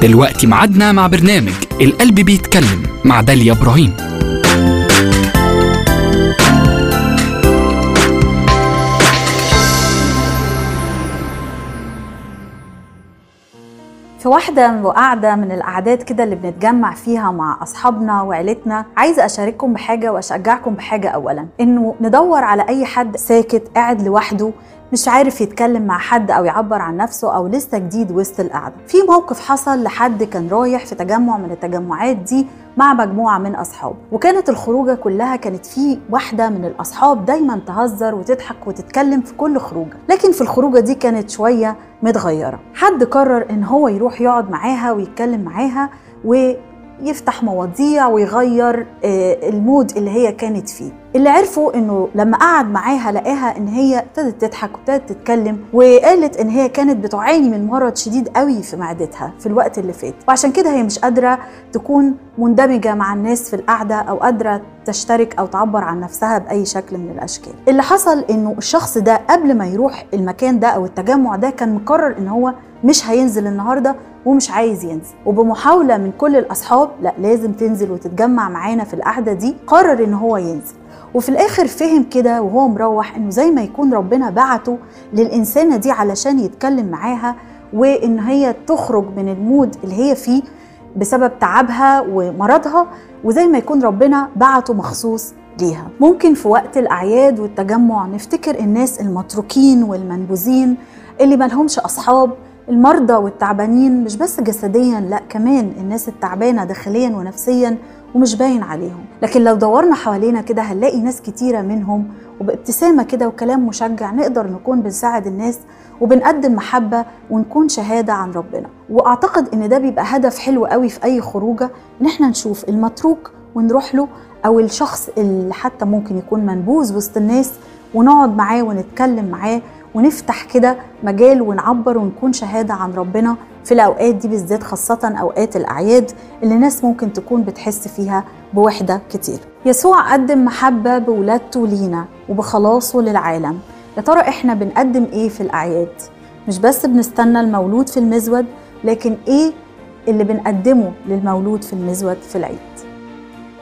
دلوقتي معادنا مع برنامج القلب بيتكلم مع داليا إبراهيم في واحدة وقعدة من القعدات كده اللي بنتجمع فيها مع أصحابنا وعيلتنا عايزة أشارككم بحاجة وأشجعكم بحاجة أولا إنه ندور على أي حد ساكت قاعد لوحده مش عارف يتكلم مع حد أو يعبر عن نفسه أو لسه جديد وسط القعدة في موقف حصل لحد كان رايح في تجمع من التجمعات دي مع مجموعة من أصحابه وكانت الخروجة كلها كانت في واحدة من الأصحاب دايما تهزر وتضحك وتتكلم في كل خروجة لكن في الخروجة دي كانت شوية متغيرة حد قرر إن هو يروح يقعد معاها ويتكلم معاها ويفتح مواضيع ويغير آه، المود اللي هي كانت فيه اللي عرفوا انه لما قعد معاها لقاها ان هي ابتدت تضحك وابتدت تتكلم وقالت ان هي كانت بتعاني من مرض شديد قوي في معدتها في الوقت اللي فات وعشان كده هي مش قادره تكون مندمجه مع الناس في القعده او قادره تشترك او تعبر عن نفسها باي شكل من الاشكال اللي حصل انه الشخص ده قبل ما يروح المكان ده او التجمع ده كان مقرر ان هو مش هينزل النهارده ومش عايز ينزل وبمحاوله من كل الاصحاب لا لازم تنزل وتتجمع معانا في القعده دي قرر ان هو ينزل وفي الاخر فهم كده وهو مروح انه زي ما يكون ربنا بعته للانسانه دي علشان يتكلم معاها وان هي تخرج من المود اللي هي فيه بسبب تعبها ومرضها وزي ما يكون ربنا بعته مخصوص ليها ممكن في وقت الاعياد والتجمع نفتكر الناس المتروكين والمنبوذين اللي ملهمش اصحاب المرضى والتعبانين مش بس جسديا لا كمان الناس التعبانه داخليا ونفسيا ومش باين عليهم لكن لو دورنا حوالينا كده هنلاقي ناس كتيره منهم وبابتسامه كده وكلام مشجع نقدر نكون بنساعد الناس وبنقدم محبه ونكون شهاده عن ربنا واعتقد ان ده بيبقى هدف حلو قوي في اي خروجه ان احنا نشوف المتروك ونروح له او الشخص اللي حتى ممكن يكون منبوذ وسط الناس ونقعد معاه ونتكلم معاه ونفتح كده مجال ونعبر ونكون شهادة عن ربنا في الأوقات دي بالذات خاصة أوقات الأعياد اللي ناس ممكن تكون بتحس فيها بوحدة كتير يسوع قدم محبة بولادته لينا وبخلاصه للعالم يا ترى إحنا بنقدم إيه في الأعياد؟ مش بس بنستنى المولود في المزود لكن إيه اللي بنقدمه للمولود في المزود في العيد